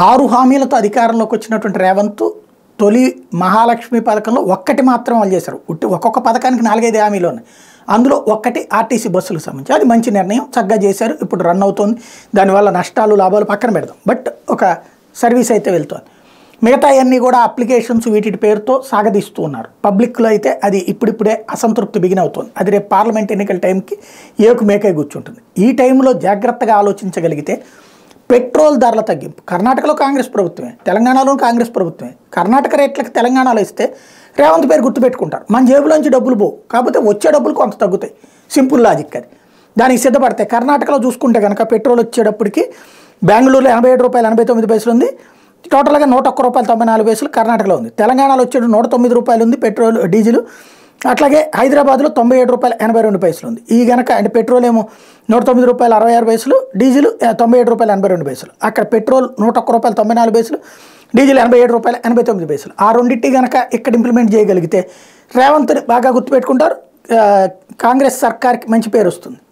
ఆరు హామీలతో అధికారంలోకి వచ్చినటువంటి రేవంత్ తొలి మహాలక్ష్మి పథకంలో ఒక్కటి మాత్రం వాళ్ళు చేశారు ఉట్టి ఒక్కొక్క పథకానికి నాలుగైదు హామీలు ఉన్నాయి అందులో ఒక్కటి ఆర్టీసీ బస్సులకు సంబంధించి అది మంచి నిర్ణయం చక్కగా చేశారు ఇప్పుడు రన్ అవుతుంది దానివల్ల నష్టాలు లాభాలు పక్కన పెడదాం బట్ ఒక సర్వీస్ అయితే వెళ్తుంది మిగతా అన్నీ కూడా అప్లికేషన్స్ వీటి పేరుతో సాగదీస్తూ ఉన్నారు పబ్లిక్లో అయితే అది ఇప్పుడిప్పుడే అసంతృప్తి బిగిన్ అవుతుంది అది రేపు పార్లమెంట్ ఎన్నికల టైంకి ఏకు మేకే కూర్చుంటుంది ఈ టైంలో జాగ్రత్తగా ఆలోచించగలిగితే పెట్రోల్ ధరల తగ్గింపు కర్ణాటకలో కాంగ్రెస్ ప్రభుత్వమే తెలంగాణలో కాంగ్రెస్ ప్రభుత్వమే కర్ణాటక రేట్లకు తెలంగాణలో ఇస్తే రేవంత్ పేరు గుర్తుపెట్టుకుంటారు మన జేబులోంచి డబ్బులు పోవు కాకపోతే వచ్చే డబ్బులు కొంత తగ్గుతాయి సింపుల్ లాజిక్ అది దానికి సిద్ధపడతాయి కర్ణాటకలో చూసుకుంటే కనుక పెట్రోల్ వచ్చేటప్పటికి బెంగళూరులో ఎనభై ఏడు రూపాయలు ఎనభై తొమ్మిది పైసలు ఉంది టోటల్గా నూట ఒక్క రూపాయలు తొంభై నాలుగు పైసలు కర్ణాటకలో ఉంది తెలంగాణలో వచ్చేది నూట తొమ్మిది రూపాయలు ఉంది పెట్రోల్ డీజిల్ అట్లాగే హైదరాబాద్లో తొంభై ఏడు రూపాయలు ఎనభై రెండు పైసలు ఉంది ఈ గనక అంటే పెట్రోల్ ఏమో నూట తొమ్మిది రూపాయలు అరవై ఆరు పైసలు డీజిల్ ఆ, తొంభై ఏడు రూపాయలు ఎనభై రెండు పైసలు అక్కడ పెట్రోల్ నూట ఒక్క రూపాయలు తొంభై నాలుగు పైసలు డీజిల్ ఎనభై ఏడు రూపాయలు ఎనభై తొమ్మిది పైసలు ఆ రెండింటి గనక ఇక్కడ ఇంప్లిమెంట్ చేయగలిగితే రేవంత్ని బాగా గుర్తుపెట్టుకుంటారు ఆ, కాంగ్రెస్ సర్కార్కి మంచి పేరు వస్తుంది